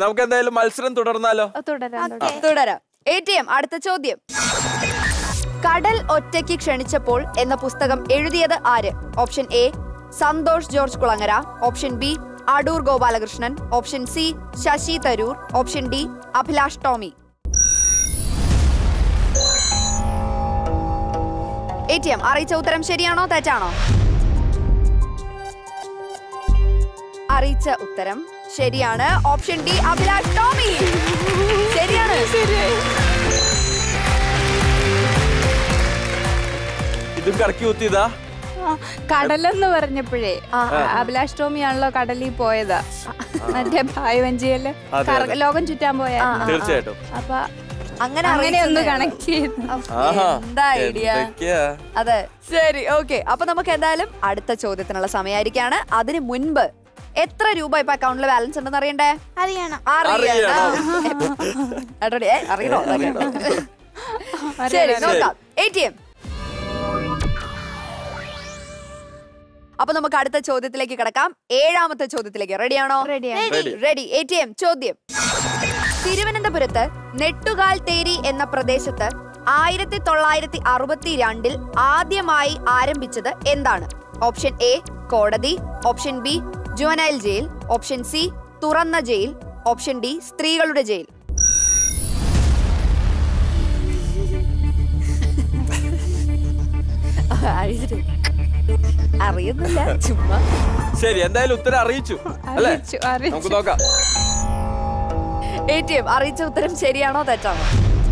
നമുക്ക് എന്തായാലും മത്സരം തുടർന്നാലോ തുടരാം തുടരാം. തുടരാം എ ടി എം അടുത്ത ചോദ്യം കടൽ ഒറ്റയ്ക്ക് ക്ഷണിച്ചപ്പോൾ എന്ന പുസ്തകം എഴുതിയത് ആര് option A Santhosh George Kulangara option B Adoor Gopalakrishnan option C Shashi Tharoor option D Abhilash Tomy A T M അറിയിച്ച ഉത്തരം ശരിയാണോ തെറ്റാണോ അറിയിച്ച ഉത്തരം ശരിയാണ് ഓപ്ഷൻ ഡി അഭിലാഷ് ടോമി ശരിയാണ് ഇതും കറക്കി കുത്തിയതാ ആ, കടലെന്ന് പറഞ്ഞപ്പോഴേ അഭിലാഷ് ടോമിയാണല്ലോ കടലിൽ പോയത് മറ്റേ ഭായവഞ്ചിയല്ലേ അതെ, കറ- ലോകം ചുറ്റാൻ പോയ തീർച്ചയായിട്ടും അപ്പൊ അങ്ങനെ അങ്ങനെ ഒന്ന് അറിയിച്ചതേ കണക്ട് ചെയ്തു ആഹാ എന്താ ഐഡിയ എന്തൊക്കെയാ അതെ ശരി ഓക്കെ അപ്പൊ നമുക്ക് എന്തായാലും അടുത്ത ചോദ്യത്തിനുള്ള സമയമായിരിക്കാണ് അതിന് മുൻപ് എത്ര രൂപ ഇപ്പൊ അക്കൗണ്ടിൽ ബാലൻസ് ഉണ്ടെന്ന് അറിയണ്ടേ അറിയണം അറിയണം എടോടി, ഏ, അറിയണോ അറിയണോ ശരി നോക്കാം എ ടി എം അപ്പൊ നമുക്ക് അടുത്ത ചോദ്യത്തിലേക്ക് കിടക്കാം ഏഴാമത്തെ ചോദ്യത്തിലേക്ക് റെഡിയാണോ റെഡിയാണ് Ready. Ready A T M ചോദ്യം തിരുവനന്തപുരത്ത് നെട്ടുകാൽ തേരി എന്ന പ്രദേശത്ത് ആയിരത്തി തൊള്ളായിരത്തി അറുപത്തി രണ്ടിൽ ആദ്യമായി ആരംഭിച്ചത് എന്താണ് ഓപ്ഷൻ എ കോടതി option B juvenile jail option C തുറന്ന ജയിൽ ഓപ്ഷൻ ഡി സ്ത്രീകളുടെ ജയിൽ അറിയുന്നില്ല ചുമ്മാ ശരി എന്തായാലും ഉത്തരം അറിയിച്ചു അല്ലേ അറിയിച്ചു, അറിയിച്ചു. നമുക്ക് നോക്കാം എ ടി എം അറിയിച്ച ഉത്തരം ശരിയാണോ തെറ്റാണോ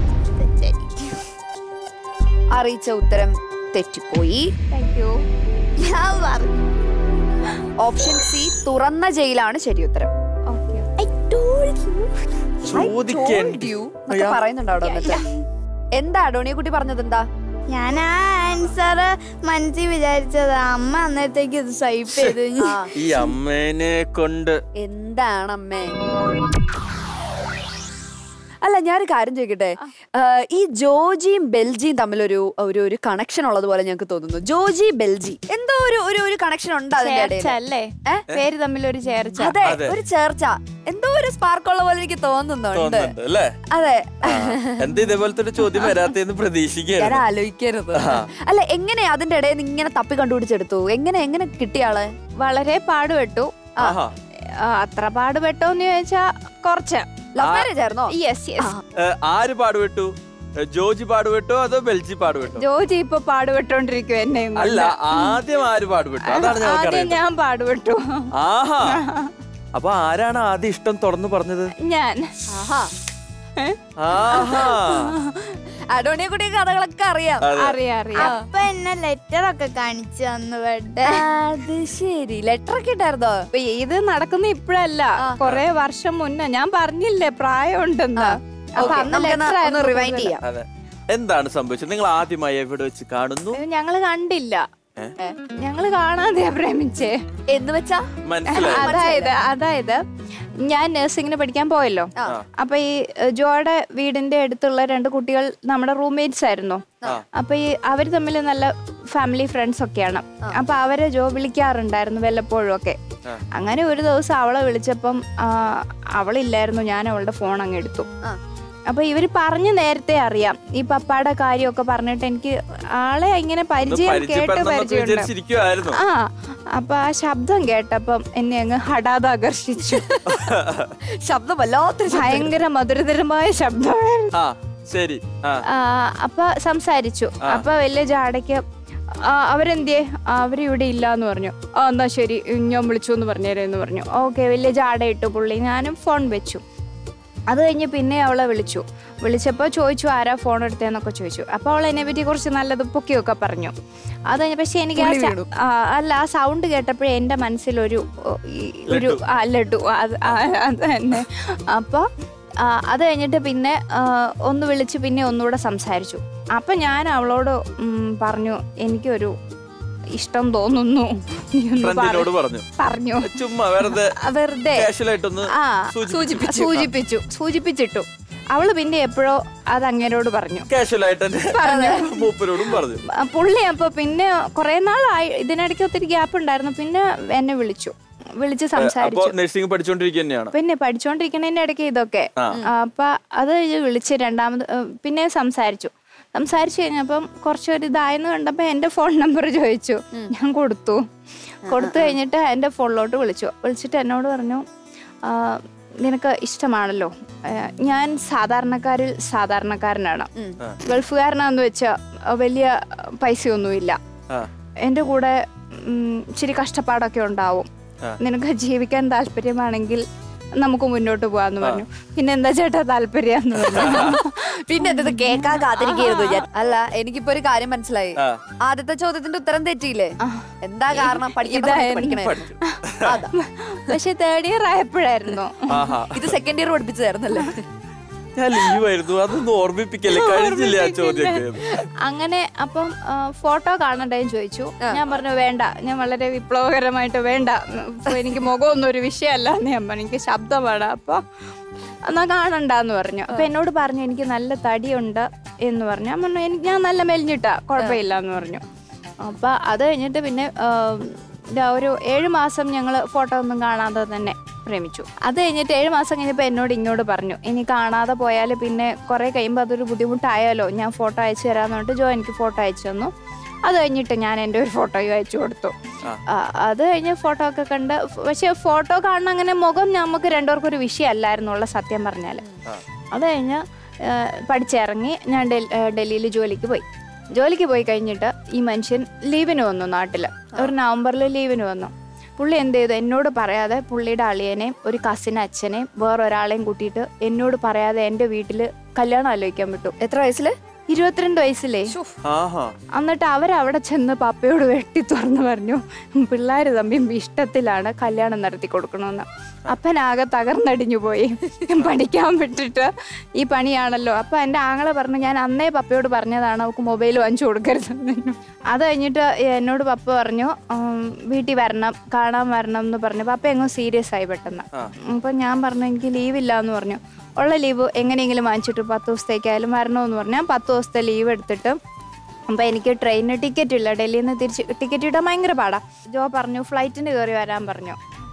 അറിയിച്ച ഉത്തരം തെറ്റിപ്പോയി താങ്ക് യു ഞാൻ പറഞ്ഞു ഓപ്ഷൻ സി തുറന്ന ജയിലാണ് ശരി ഉത്തരം ഓക്കെ I told you. ചോദിക്കേണ്ടി you എന്നൊക്കെ പറയുന്നുണ്ടോ അവിടെ വന്നിട്ട് എന്താ ഡോണിയെ കുട്ടി പറഞ്ഞത് എന്താ ഞാൻ ആ ആൻസർ മനസ്സിൽ വിചാരിച്ചതാ അമ്മ അന്നേരത്തേക്ക് ഇത് സ്വൈപ്പ് ചെയ്ത് ആ, ഈ അമ്മേനെ കൊണ്ട് എന്താണ് അമ്മേ അല്ല ഞാനൊരു കാര്യം ചോദിക്കട്ടെ ആ, ഈ ജോജിയും ബെൽജിയും തമ്മിലൊരു ഒരു ഒരു കണക്ഷൻ ഉള്ളതുപോലെ ഞങ്ങൾക്ക് തോന്നുന്നു ജോജി ബെൽജി എന്തോ ഒരു ഒരു ഒരു കണക്ഷൻ ഉണ്ട് അതിന്റെ ചേർച്ച ഇടയിൽ അല്ലേ ഏ? പേര് തമ്മിൽ ഒരു ചേർച്ച അതെ അതെ. ഒരു ചേർച്ച എന്തോ ഒരു സ്പാർക്ക് ഉള്ള പോലെ എനിക്ക് തോന്നുന്നുണ്ട് തോന്നുന്നുണ്ട് അല്ലേ അതെ ആ, എന്ത് ഇതേപോലത്തെ ഒരു ചോദ്യം വരാത്തെന്ന് ഞാൻ പ്രതീക്ഷിക്കുകയായിരുന്നു ആലോചിക്കരുത് ആ. അല്ല എങ്ങനെയാ അതിന്റെ ഇടയിൽ നിന്ന് ഇങ്ങനെ തപ്പി കണ്ടുപിടിച്ചെടുത്തു എങ്ങനെ എങ്ങനെ കിട്ടിയാള് വളരെ പാടുപെട്ടു ആഹാ ആ, അത്ര പാടുപെട്ടോന്ന് ചോദിച്ചാ കുറച്ച് ലവ് മാരേജ് ആയിരുന്നോ യെസ് യെസ് ഏ, ആര് പാടുപെട്ടു ഏ, ജോജി പാടുപെട്ടോ അതോ ബെൽജി പാടുപെട്ടോ ജോജി ഇപ്പൊ പാടുപെട്ടോണ്ടിരിക്കും എന്നെയും കൊണ്ട്. അല്ല ആദ്യം ആര് പാടുപെട്ടു അതാണ് ഞങ്ങൾക്ക് ആദ്യം അറിയേണ്ടത് ഞാൻ പാടുപെട്ടു ആഹാ അപ്പൊ ആരാണ് ആദ്യം ഇഷ്ടം തുറന്നു പറഞ്ഞത് ഞാൻ ആഹാ ആഹാ അഡോണിയെ കുട്ടി കഥകളൊക്കെ അറിയാം അതെ. അറിയാം അറിയാം അപ്പൊ എന്നെ ലെറ്റർ ഒക്കെ കാണിച്ചു തന്നു ബെഡ് അത് ശരി ലെറ്റർ ഒക്കെ ഉണ്ടായിരുന്നോ ഇപ്പൊ ഇത് നടക്കുന്ന ഇപ്പഴല്ല കൊറേ വർഷം മുന്നേ ഞാൻ പറഞ്ഞില്ലേ പ്രായം ഉണ്ടെന്ന് അപ്പൊ Okay, അന്ന് നമുക്കൊന്ന് letter ഒന്ന് ആയിരുന്നു റിവൈൻഡ് കൂടുതൽ. ചെയ്യാം അതെ എന്താണ് സംഭവിച്ചത് നിങ്ങൾ ആദ്യമായി എവിടെ വെച്ച് കാണുന്നു ഇത് ഞങ്ങള് കണ്ടില്ല ഏ? ഞങ്ങള് കാണാതെയാ പ്രേമിച്ചേ എന്ന് വെച്ചാ മനസ്സിലായി അതായത് അതായത് ഞാൻ നഴ്സിംഗിന് പഠിക്കാൻ പോയല്ലോ ആ. അപ്പൊ ഈ ഏഹ്, ജോയുടെ വീടിന്റെ അടുത്തുള്ള രണ്ട് കുട്ടികൾ നമ്മുടെ റൂംമേറ്റ്സ് ആയിരുന്നു ആ. അപ്പൊ ഈ അവര് തമ്മിൽ നല്ല ഫാമിലി ഫ്രണ്ട്സ് ഒക്കെയാണ് അപ്പൊ അവരെ ജോ വിളിക്കാറുണ്ടായിരുന്നു വല്ലപ്പോഴും ഒക്കെ ആ. അങ്ങനെ ഒരു ദിവസം അവളെ വിളിച്ചപ്പം ആ, അവളില്ലായിരുന്നു ഞാൻ അവളുടെ ഫോൺ അങ്ങ് എടുത്തു ആ. അപ്പൊ ഇവര് പറഞ്ഞു നേരത്തെ അറിയാം ഈ പപ്പായുടെ കാര്യമൊക്കെ പറഞ്ഞിട്ട് എനിക്ക് ആളെ ഇങ്ങനെ ഒന്ന് പരിചയം കേട്ട് പരിചയപ്പെടണമെന്നൊക്കെ പരിചയമുണ്ട് വിചാരിച്ചിരിക്കുവായിരുന്നു ആ അപ്പൊ ആ ശബ്ദം കേട്ടപ്പം എന്നെ അങ്ങ് ഹഠാത് ആകർഷിച്ചു ശബ്ദം വല്ലാത്തൊരു ശബ്ദം. ഭയങ്കര മധുരതരമായ ശബ്ദമായിരുന്നു ആ ശരി ആ ആ, അപ്പൊ സംസാരിച്ചു അപ്പൊ വലിയ ജാടയ്ക്ക് ആ, അവരെന്തിയെ ആ, അവര് ഇവിടെ ഇല്ല എന്ന് പറഞ്ഞു ആ എന്നാ ശരി ഞാൻ വിളിച്ചു എന്ന് പറഞ്ഞേരെന്ന് പറഞ്ഞു ഓക്കെ വലിയ ജാട ഇട്ടു പുള്ളി ഞാനും ഫോൺ വെച്ചു അത് കഴിഞ്ഞ് പിന്നെ അവളെ വിളിച്ചു വിളിച്ചപ്പോൾ ചോദിച്ചു ആരാ ഫോൺ എടുത്തതെന്നൊക്കെ ചോദിച്ചു അപ്പോൾ അവൾ എന്നെ പറ്റി കുറച്ച് നല്ലത് പൊക്കിയൊക്കെ പറഞ്ഞു അത് കഴിഞ്ഞ് പക്ഷെ എനിക്ക് ആ സ- ആ, അല്ല ആ സൗണ്ട് കേട്ടപ്പോഴേ എൻ്റെ മനസ്സിലൊരു ഓ, ഈ ഒരു ആ ലഡു അത് ആ, അത് തന്നെ അപ്പോൾ അത് കഴിഞ്ഞിട്ട് പിന്നെ ആ, ഒന്ന് വിളിച്ച് പിന്നെ ഒന്നുകൂടെ സംസാരിച്ചു അപ്പം ഞാൻ അവളോട് ഉം, പറഞ്ഞു എനിക്കൊരു ഇഷ്ടം തോന്നുന്നു നീ ഒന്ന് പറ- ഫ്രണ്ടിനോട് പറഞ്ഞു പറഞ്ഞു ചുമ്മാ വെറുതെ വെറുതെ കാഷ്വൽ ആയിട്ടൊന്ന് ആ സൂചിപ്പിച്ചു. സൂചിപ്പിച്ചു സൂചിപ്പിച്ചിട്ടു അവള് പിന്നെ എപ്പോഴോ അത് അങ്ങേരോട് പറഞ്ഞു കാഷ്വൽ ആയിട്ട് തന്നെ മൂപ്പരോടും പറഞ്ഞു ആ, പുള്ളി അപ്പൊ പിന്നെ കുറെ നാളായി ഇതിനിടയ്ക്ക് ഒത്തിരി ഗ്യാപ്പ് ഉണ്ടായിരുന്നു പിന്നെ എന്നെ വിളിച്ചു വിളിച്ച് അപ്പൊ സംസാരിച്ചു നഴ്സിംഗ് പഠിച്ചോണ്ടിരിക്കുക തന്നെയാണ് പിന്നെ പഠിച്ചുകൊണ്ടിരിക്കുന്നതിന്റെ ഇടയ്ക്ക് ഇതൊക്കെ ആ. അപ്പൊ അത് കഴിഞ്ഞ് വിളിച്ച് രണ്ടാമത് ഏ, പിന്നെ സംസാരിച്ചു സംസാരിച്ചു കഴിഞ്ഞപ്പം കുറച്ചൊരു ഇതായെന്ന് കണ്ടപ്പോ എന്റെ ഫോൺ നമ്പർ ചോദിച്ചു ഞാൻ കൊടുത്തു കൊടുത്തു കഴിഞ്ഞിട്ട് എന്റെ ഫോണിലോട്ട് വിളിച്ചു വിളിച്ചിട്ട് എന്നോട് പറഞ്ഞു "ആ, നിനക്ക് ഇഷ്ടമാണല്ലോ ഏ, ഞാൻ സാധാരണക്കാരിൽ സാധാരണക്കാരനാണ് ഗൾഫുകാരനാന്ന് വെച്ചാൽ വലിയ പൈസയൊന്നുമില്ല ആ എൻ്റെ കൂടെ ഉം, ഇച്ചിരി കഷ്ടപ്പാടൊക്കെ ഉണ്ടാവും ആ. നിനക്ക് ജീവിക്കാൻ താല്പര്യമാണെങ്കിൽ നമുക്ക് മുന്നോട്ട് പോവാന്ന് പറഞ്ഞു പിന്നെ എന്താ ചേട്ടാ താല്പര്യം എന്ന് പറഞ്ഞു പിന്നെ എന്തത് കേൾക്കാൻ കാത്തിരിക്കരുത് ഞാൻ അല്ല എനിക്കിപ്പോ ഒരു കാര്യം മനസ്സിലായി ആ. ആദ്യത്തെ ചോദ്യത്തിന്റെ ഉത്തരം തെറ്റിയില്ലേ എന്താ കാരണം പഠിക്കണ്ട സമയത്ത് പഠിക്കണേ അതാ പക്ഷെ തേർഡ് ഇയർ ആയപ്പോഴായിരുന്നു ആഹാ ഇത് സെക്കൻഡ് ഇയർ പഠിപ്പിച്ചതായിരുന്നല്ലേ ഞാൻ ലീവായിരുന്നു അതൊന്നും ഓർമ്മിപ്പിക്കല്ലേ കഴിഞ്ഞില്ല ആ ചോദ്യമൊക്കെ അങ്ങനെ അപ്പം ഫോട്ടോ കാണണ്ടേന്ന് ചോദിച്ചു ഞാൻ പറഞ്ഞു വേണ്ട ഞാൻ വളരെ വിപ്ലവകരമായിട്ട് വേണ്ട ഉം, എനിക്ക് മുഖമൊന്നും ഒരു വിഷയമല്ല എന്ന് ഞാൻ പറഞ്ഞു എനിക്ക് ശബ്ദമാണ് അപ്പൊ എന്നാ കാണണ്ടെന്ന് പറഞ്ഞു അപ്പൊ എന്നോട് പറഞ്ഞു എനിക്ക് നല്ല തടിയുണ്ട് എന്ന് പറഞ്ഞു ഞാൻ പറഞ്ഞു എനിക്ക് ഞാൻ നല്ല മെലിഞ്ഞിട്ടാ കുഴപ്പമില്ല എന്ന് പറഞ്ഞു അപ്പൊ അത് കഴിഞ്ഞിട്ട് പിന്നെ ആം, ഇതാ ഒരു ഏഴ് മാസം ഞങ്ങൾ ഫോട്ടോ ഒന്നും കാണാതെ തന്നെ പ്രേമിച്ചു അത് കഴിഞ്ഞിട്ട് ഏഴ് മാസം കഴിഞ്ഞപ്പോൾ എന്നോട് ഇങ്ങോട്ട് പറഞ്ഞു ഇനി കാണാതെ പോയാൽ പിന്നെ കുറേ കഴിയുമ്പോൾ അതൊരു ബുദ്ധിമുട്ടായാലോ ഞാൻ ഫോട്ടോ അയച്ചു തരാമെന്ന് പറഞ്ഞിട്ട് ജോ എനിക്ക് ഫോട്ടോ അയച്ചു തന്നു അത് കഴിഞ്ഞിട്ട് ഞാൻ എൻ്റെ ഒരു ഫോട്ടോയും അയച്ചു കൊടുത്തു ആ, അത് കഴിഞ്ഞ് ഫോട്ടോ ഒക്കെ കണ്ട് പക്ഷെ ഫോട്ടോ കാണുന്ന അങ്ങനെ മുഖം നമുക്ക് രണ്ടുപേർക്കും ഒരു വിഷയമല്ലായിരുന്നുള്ള സത്യം പറഞ്ഞാൽ അത് കഴിഞ്ഞ് ആ, പഠിച്ചിറങ്ങി ഞാൻ ഡൽഹിയിൽ ജോലിക്ക് പോയി ജോലിക്ക് പോയി കഴിഞ്ഞിട്ട് ഈ മനുഷ്യൻ ലീവിന് വന്നു നാട്ടിൽ ഒരു നവംബറിൽ ലീവിന് വന്നു പുള്ളി എന്ത് ചെയ്തു എന്നോട് പറയാതെ പുള്ളിയുടെ അളിയനെയും ഒരു കസിൻ അച്ഛനെയും വേറൊരാളെയും കൂട്ടിയിട്ട് എന്നോട് പറയാതെ എൻ്റെ വീട്ടിൽ കല്യാണം ആലോചിക്കാൻ വിട്ടു എത്ര വയസ്സില് ഇരുപത്തിരണ്ട് വയസ്സിലേ ആഹാ എന്നിട്ട് അവരവിടെ ചെന്ന് പപ്പയോട് വെട്ടി തുറന്നു പറഞ്ഞു പിള്ളേർ തമ്മിൽ ഇഷ്ടത്തിലാണ് കല്യാണം നടത്തി കൊടുക്കണമെന്ന് അപ്പനാകെ തകർന്നടിഞ്ഞു പോയി പഠിക്കാൻ വിട്ടിട്ട് ഈ പണിയാണല്ലോ അപ്പൊ എൻ്റെ ആങ്ങളെ പറഞ്ഞു ഞാൻ അന്നേ പപ്പയോട് പറഞ്ഞതാണ് അവൾക്ക് മൊബൈൽ വാങ്ങിച്ചു കൊടുക്കരുതെന്ന് അത് കഴിഞ്ഞിട്ട് എന്നോട് പപ്പ പറഞ്ഞു ഉം, വീട്ടിൽ വരണം കാണാൻ വരണം എന്ന് പറഞ്ഞു പപ്പ എങ്ങും സീരിയസ് ആയി പെട്ടെന്ന് അപ്പൊ ഞാൻ പറഞ്ഞു എനിക്ക് ലീവില്ല എന്ന് പറഞ്ഞു ഉള്ള ലീവ് എങ്ങനെയെങ്കിലും വാങ്ങിച്ചിട്ട് പത്ത് ദിവസത്തേക്കായാലും വരണമെന്ന് പറഞ്ഞു ഞാൻ പത്ത് ദിവസത്തെ ലീവ് എടുത്തിട്ട് അപ്പോൾ എനിക്ക് ട്രെയിനിന് ടിക്കറ്റ് ഇല്ല ഡൽഹിയിൽ നിന്ന് തിരിച്ച് ടിക്കറ്റ് കിട്ടാൻ ഭയങ്കര പാടാ ജോ പറഞ്ഞു ഫ്ലൈറ്റിന് കയറി വരാൻ പറഞ്ഞു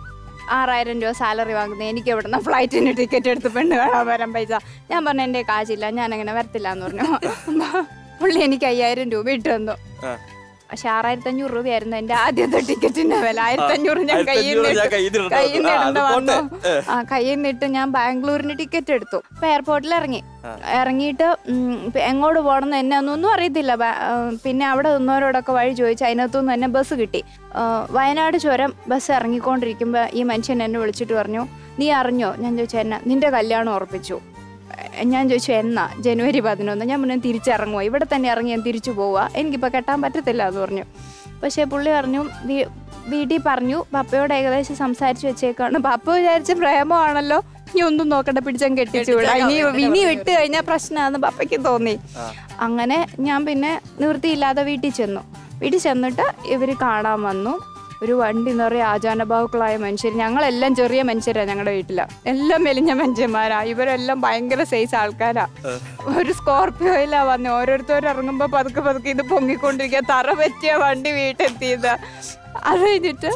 ആറായിരം രൂപ സാലറി വാങ്ങുന്നത് എനിക്ക് എവിടുന്ന ഫ്ലൈറ്റിന് ടിക്കറ്റ് എടുത്ത് പെണ്ണ് കാണാൻ വരാൻ പൈസ ഞാൻ പറഞ്ഞു എൻ്റെ കാശില്ല ഞാൻ അങ്ങനെ വരത്തില്ല എന്ന് പറഞ്ഞു അപ്പൊ പുള്ളി എനിക്ക് അയ്യായിരം രൂപ ഇട്ട് തന്നു ആ. പക്ഷെ ആറായിരത്തി അഞ്ഞൂറ് രൂപയായിരുന്നു എൻ്റെ ആദ്യത്തെ ടിക്കറ്റിന്റെ വില ആയിരത്തി അഞ്ഞൂറ് ഞാൻ 1500 കയ്യിൽ നിന്ന് ഞാൻ കയ്യിൽ നിന്ന് കയ്യിൽ നിന്ന് ആ, ഇടേണ്ട അത് വന്നു പോട്ടെ. ആ കയ്യിൽ നിന്നിട്ട് ഞാൻ ബാംഗ്ലൂരിന് ടിക്കറ്റ് എടുത്തു അപ്പൊ എയർപോർട്ടിൽ ഇറങ്ങി ഇറങ്ങിയിട്ട് ഉം, ഇപ്പൊ എങ്ങോട്ട് പോകണമെന്ന് എന്നെ ഒന്നും അറിയത്തില്ല ബാ- ആ, പിന്നെ അവിടെ നിന്നവരോടൊക്കെ വഴി ചോദിച്ചു അതിനകത്തുനിന്ന് തന്നെ ബസ് കിട്ടി ആ, വയനാട് ചുരം ബസ് ഇറങ്ങിക്കൊണ്ടിരിക്കുമ്പോൾ ഈ മനുഷ്യൻ എന്നെ വിളിച്ചിട്ട് പറഞ്ഞു നീ അറിഞ്ഞോ ഞാൻ ചോദിച്ചു എന്നാ നിന്റെ കല്യാണം ഉറപ്പിച്ചു ഞാൻ ചോദിച്ചു എന്നാ ജനുവരി പതിനൊന്ന് ഞാൻ മുന്നേ തിരിച്ചിറങ്ങുമോ ഇവിടെ തന്നെ ഇറങ്ങി ഞാൻ തിരിച്ചു പോവുക എനിക്കിപ്പോൾ കെട്ടാൻ പറ്റത്തില്ല എന്ന് പറഞ്ഞു പക്ഷേ പുള്ളി പറഞ്ഞു "വീ- വീട്ടിൽ പറഞ്ഞു പപ്പയോട് ഏകദേശം സംസാരിച്ച് വെച്ചേക്കാണ് പപ്പ വിചാരിച്ച പ്രേമമാണല്ലോ ഇനി ഒന്നും നോക്കണ്ട പിടിച്ചാൽ കെട്ടിച്ചു വിടാം ഇനി ഇനി വിട്ട് കഴിഞ്ഞാൽ പ്രശ്നമാണെന്ന് പപ്പയ്ക്ക് തോന്നി അങ്ങനെ ഞാൻ പിന്നെ നിവൃത്തിയില്ലാതെ വീട്ടിൽ ചെന്നു വീട്ടിൽ ചെന്നിട്ട് ഇവർ കാണാൻ വന്നു ഒരു വണ്ടി നിറയെ ആചാനബാഹുക്കളായ മനുഷ്യർ ഞങ്ങളെല്ലാം ചെറിയ മനുഷ്യരാണ് ഞങ്ങളുടെ വീട്ടില് എല്ലാം മെലിഞ്ഞ മനുഷ്യന്മാരാ ഇവരെല്ലാം ഭയങ്കര സൈസ് ആൾക്കാരാ ഒരു സ്കോർപ്പിയോയിലാ വന്ന് ഓരോരുത്തരും ഇറങ്ങുമ്പോ പതുക്കെ പതുക്കെ ഇത് പൊങ്ങിക്കൊണ്ടിരിക്കുക തറ പറ്റിയ വണ്ടി വീട്ടെത്തിയത് അത് കഴിഞ്ഞിട്ട്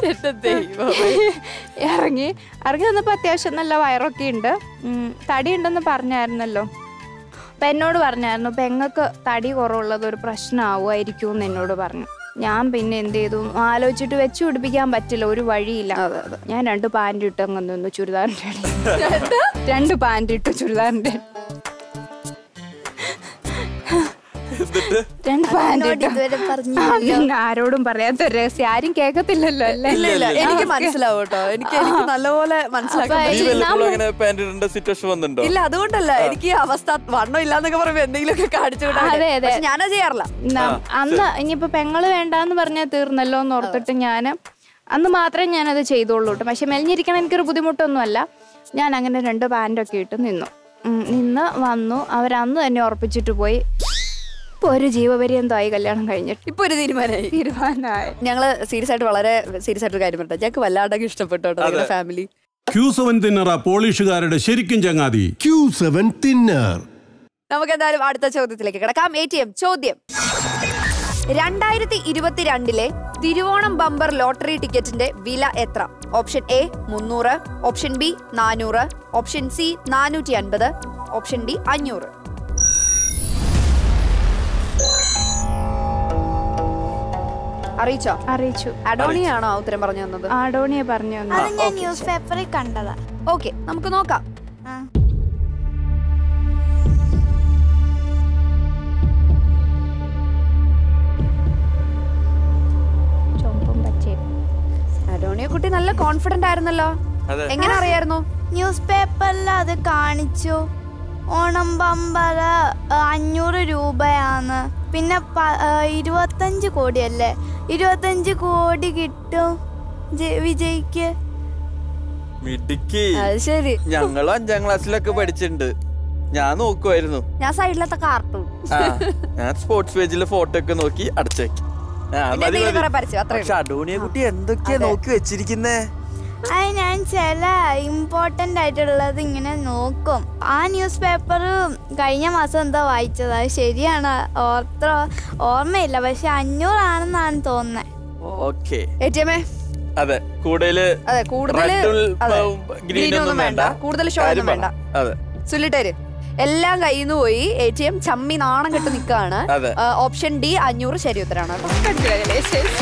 ഇറങ്ങി ഇറങ്ങി വന്നപ്പോ അത്യാവശ്യം നല്ല വയറൊക്കെ ഉണ്ട് ഉം, തടി ഉണ്ടെന്ന് പറഞ്ഞായിരുന്നല്ലോ അപ്പൊ എന്നോട് പറഞ്ഞായിരുന്നു പെങ്ങൾക്ക് തടി കുറവുള്ളത് ഒരു പ്രശ്നമാവുമായിരിക്കും എന്ന് എന്നോട് പറഞ്ഞു ഞാൻ പിന്നെ എന്ത് ചെയ്തു ആലോചിച്ചിട്ട് വെച്ച് പിടിപ്പിക്കാൻ പറ്റില്ല ഒരു വഴിയില്ല ഞാൻ രണ്ട് പാൻറ് ഇട്ട് അങ്ങ് നിന്നു ചുരിദാറിന്റെ ഇടയിൽ. രണ്ട് പാൻറ് ഇട്ടു ചുരിദാറിന്റെ ഇടയിൽ. എന്നിട്ട് രണ്ട് പാൻറ് എന്നോട് ഇട്ടു ഇതുവരെ പറഞ്ഞു ആ, പിന്നെ ആരോടും പറയാത്ത ഒരു രഹസ്യം ആരും കേൾക്കത്തില്ലല്ലോ അല്ലേ ഇല്ല ഇല്ല എനിക്ക് മനസ്സിലാവും കേട്ടോ എനിക്ക് എനിക്ക് നല്ലപോലെ മനസ്സിലാക്കാൻ അപ്പൊ നീ പറ്റും. വല്ലപ്പോഴും അങ്ങനെ പാന്റ് ഇടേണ്ട സിറ്റുവേഷൻ വന്നിട്ടുണ്ടോ ഇല്ല അതുകൊണ്ടല്ല എനിക്ക് ഈ അവസ്ഥ വണ്ണം ഇല്ലാന്നൊക്കെ പറയുമ്പോ എന്തെങ്കിലുമൊക്കെ കാണിച്ചു വിടാൻ അതെ, അതെ. പക്ഷെ ഞാനത് ചെയ്യാറില്ല ന- അന്ന് ഇനിയിപ്പോ പെങ്ങള് വേണ്ടാന്ന് പറഞ്ഞാൽ തീർന്നല്ലോ എന്ന് ഓർത്തിട്ട് ഞാൻ അന്ന് മാത്രമേ ഞാനത് ചെയ്തോളൂ കേട്ടോ പക്ഷെ മെലിഞ്ഞിരിക്കണം എനിക്കൊരു ബുദ്ധിമുട്ടൊന്നുമല്ല ഞാൻ അങ്ങനെ രണ്ട് പാൻറ്റൊക്കെ ഇട്ട് നിന്നു ഉം, നിന്ന് വന്നു അവരന്ന് തന്നെ ഉറപ്പിച്ചിട്ട് പോയി ഇപ്പൊ ഒരു ജീവപര്യന്തമായി കല്യാണം കഴിഞ്ഞിട്ട് ഇപ്പൊ ഒരു തീരുമാനമായി തീരുമാനമായി ഞങ്ങള് സീരിയസ് ആയിട്ട് വളരെ സീരിയസ് ആയിട്ട് ഒരു കാര്യം പറഞ്ഞത് ഞങ്ങൾക്ക് വല്ലാണ്ടൊക്കെ ഇഷ്ടപ്പെട്ടു കേട്ടോ നിങ്ങളുടെ ഫാമിലി ക്യൂ സെവൻ തിന്നറ പോളിഷുകാരുടെ ശരിക്കും ചങ്ങാതി ക്യൂ സെവൻ തിന്നർ നമുക്ക് എന്തായാലും അടുത്ത ചോദ്യത്തിലേക്ക് കിടക്കാം എ ടി എം ചോദ്യം രണ്ടായിരത്തി ഇരുപത്തിരണ്ടിലെ തിരുവോണം ബമ്പർ ലോട്ടറി ടിക്കറ്റിന്റെ വില എത്ര ഓപ്ഷൻ എ മുന്നൂറ് ഓപ്ഷൻ ബി നാനൂറ് ഓപ്ഷൻ സി നാനൂറ്റി അൻപത് ഓപ്ഷൻ ഡി അഞ്ഞൂറ് അറിയിച്ചോ അറിയിച്ചു അഡോണിയാണോ ആ ഉത്തരം പറഞ്ഞു തന്നത് ആഡോണിയെ പറഞ്ഞു തന്നു അത് ഞാൻ ന്യൂസ് പേപ്പറിൽ കണ്ടതാ ഓക്കെ നമുക്ക് നോക്കാം ആ. ചുമപ്പും പച്ചയും അഡോണിയ കുട്ടി നല്ല കോൺഫിഡന്റ് ആയിരുന്നല്ലോ അതെ എങ്ങനെ അറിയായിരുന്നു ന്യൂസ് പേപ്പറിൽ അത് കാണിച്ചു ഓണം ബമ്പർ അഞ്ഞൂറ് രൂപയാണ് പിന്നെ പ- ആ, ഇരുപത്തഞ്ച് കോടിയല്ലേ ഇരുപത്തഞ്ച് കോടി കിട്ടും ജെ- വിജയ്ക്ക് മിടുക്കി അത് ശരി ഞങ്ങളും അഞ്ചാം ക്ലാസ്സിലൊക്കെ പഠിച്ചിട്ടുണ്ട് ഞാൻ നോക്കുമായിരുന്നു ഞാൻ സൈഡിലത്തെ കാർട്ടൂൺ ആ ഞാൻ സ്പോർട്സ് പേജിലെ ഫോട്ടോ ഒക്കെ നോക്കി അടച്ചേക്കി ആ, പിന്നെ മതി, എന്തെങ്കിലും മതി. കുറെ പരസ്യം അത്രേ പക്ഷെ അടോണിയെ കുട്ടി എന്തൊക്കെയാ നോക്കി വെച്ചിരിക്കുന്നേ അത് ഞാൻ ചില ഇമ്പോർട്ടൻ്റ് ആയിട്ടുള്ളത് ഇങ്ങനെ നോക്കും ആ ന്യൂസ് പേപ്പർ കഴിഞ്ഞ മാസം എന്താ വായിച്ചത് അത് ശരിയാണ് ഓർത്ര ഓർമ്മയില്ല പക്ഷെ അഞ്ഞൂറാണെന്നാണ് തോന്നുന്നത് ഓക്കെ എ ടി എമ്മേ അതെ കൂടുതല് അതെ കൂടുതൽ റെഡും ഗ്രീനും ഒന്നും വേണ്ട കൂടുതൽ ഷോ ഒന്നും കാര്യം വേണ്ട പറ. അതെ സുല്ലിട്ടേര് എല്ലാം കയ്യിൽ നിന്ന് പോയി എ ടി എം ചമ്മി നാണം കെട്ട് നിൽക്കുകയാണ് അതെ. ഓപ്ഷൻ ഡി അഞ്ഞൂറ് ശരി ഉത്തരാണ് Congratulations.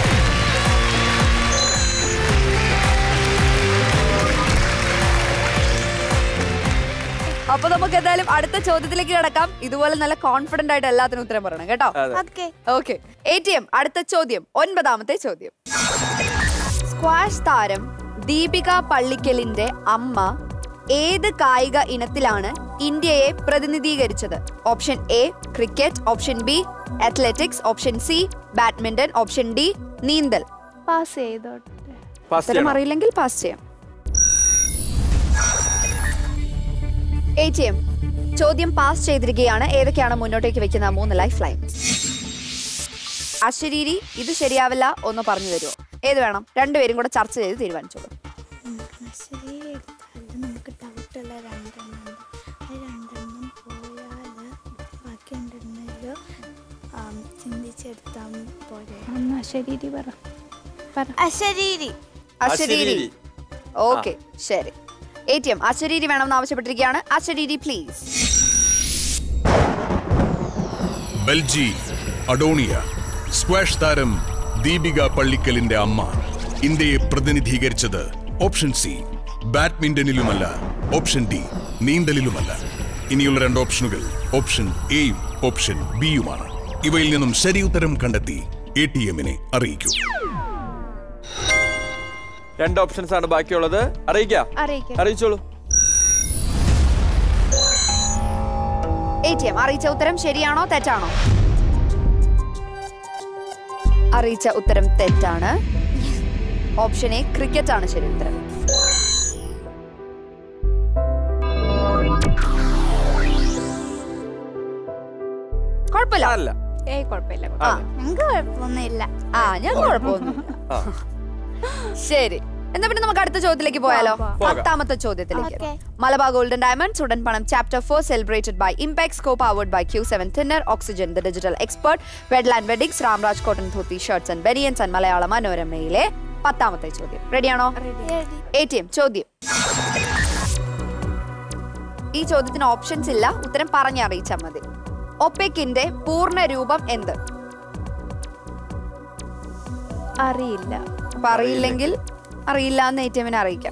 അപ്പൊ നമുക്ക് എന്തായാലും അടുത്ത ചോദ്യത്തിലേക്ക് കിടക്കാം ഇതുപോലെ നല്ല കോൺഫിഡന്റ് ആയിട്ട് എല്ലാത്തിനും ഉത്തരം പറയണം കേട്ടോ അതെ okay okay A T M അടുത്ത ചോദ്യം ഒൻപതാമത്തെ ചോദ്യം സ്ക്വാഷ് താരം ദീപിക പള്ളിക്കലിന്റെ അമ്മ ഏത് കായിക ഇനത്തിലാണ് ഇന്ത്യയെ പ്രതിനിധീകരിച്ചത് option A cricket option B athletics option C badminton option D നീന്തൽ പാസ് ചെയ്തോട്ടെ Pass ഉത്തരം ചെയ്യണം. അറിയില്ലെങ്കിൽ പാസ് ചെയ്യാം എ ടി എം ചോദ്യം പാസ് ചെയ്തിരിക്കുകയാണ് ഏതൊക്കെയാണ് മുന്നോട്ടേക്ക് വെക്കുന്ന മൂന്ന് ലൈഫ് ലൈൻസ് അശരീരി ഇത് ശരിയാവില്ല ഒന്ന് പറഞ്ഞു തരുമോ ഏത് വേണം രണ്ടുപേരും കൂടെ ചർച്ച ചെയ്ത് തീരുമാനിച്ചോളൂ ശരി എടുത്താൽ നമുക്ക് ഡൗട്ടുള്ള രണ്ടെണ്ണം ആ രണ്ടെണ്ണം പോയാൽ ബാക്കി രണ്ടെണ്ണല്ലോ ചിന്തിച്ചെടുത്താൽ പോരെ എന്നാ ശരി പറ പറ അശരീരി അശരീരി അശരീരി. ഓക്കെ ശരി എ ടി എം അശരീരി വേണമെന്ന് ആവശ്യപ്പെട്ടിരിക്കുകയാണ് അശരീരി പ്ലീസ് ബെൽജി അഡോണിയ സ്ക്വാഷ് താരം ദീപിക പള്ളിക്കലിന്റെ അമ്മ ഇന്ത്യയെ പ്രതിനിധീകരിച്ചത് ഓപ്ഷൻ സി ബാഡ്മിന്റണിലുമല്ല ഓപ്ഷൻ ഡി നീന്തലിലുമല്ല ഇനിയുള്ള രണ്ട് ഓപ്ഷനുകൾ ഓപ്ഷൻ എയും ഓപ്ഷൻ ബിയുമാണ് ഇവയിൽ നിന്നും ശരി ഉത്തരം കണ്ടെത്തി എ ടി എമ്മിനെ അറിയിക്കൂ രണ്ട് ഓപ്ഷൻസ് ആണ് ബാക്കിയുള്ളത് അറിയിക്കാം അറിയിക്കാം അറിയിച്ചോളൂ എ ടി എം അറിയിച്ച ഉത്തരം ശരിയാണോ തെറ്റാണോ അറിയിച്ച ഉത്തരം തെറ്റാണ് ഓപ്ഷൻ എ ക്രിക്കറ്റ് ആണ് ശരി ഉത്തരം കുഴപ്പമില്ല അല്ല ഏയ് കുഴപ്പമില്ല ആ ഞങ്ങൾക്ക് കുഴപ്പമൊന്നുമില്ല ആ ഞാൻ കുഴപ്പമൊന്നുമില്ല ആ ശരി എന്നാ പിന്നെ നമുക്ക് അടുത്ത ചോദ്യത്തിലേക്ക് പോയാലോ പോവാം, പോകാം. പത്താമത്തെ ചോദ്യത്തിലേക്ക് Okay. മലബാർ ഗോൾഡൻ ഡയമണ്ട് ഉടൻ പണം chapter four celebrated by impact co powered by Q seven thinner oxygen the digital expert wedland weddings Ramraj cotton dhoti shirts and banians and Malayala മനോരമയിലെ പത്താമത്തെ ചോദ്യം റെഡിയാണോ എ ടി എം ചോദ്യം ഈ ചോദ്യത്തിന് ഓപ്ഷൻസ് ഇല്ല ഉത്തരം പറഞ്ഞ് അറിയിച്ചാൽ മതി ഒപെക്കിന്റെ പൂർണ്ണ രൂപം എന്ത് അറിയില്ല അപ്പൊ അറിയില്ലെങ്കിൽ അറിയില്ല എന്ന് എ ടി എമ്മിനെ അറിയിക്കാം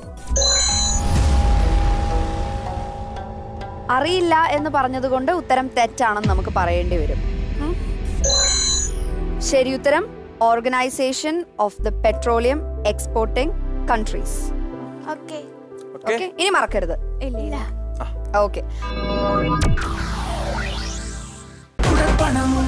അറിയില്ല എന്ന് പറഞ്ഞതുകൊണ്ട് ഉത്തരം തെറ്റാണെന്ന് നമുക്ക് പറയേണ്ടി വരും ഉം. ശരി ഉത്തരം organisation of the petroleum exporting countries okay okay okay ഇനി മറക്കരുത് ഇല്ല ഇല്ല ഓക്കെ പണം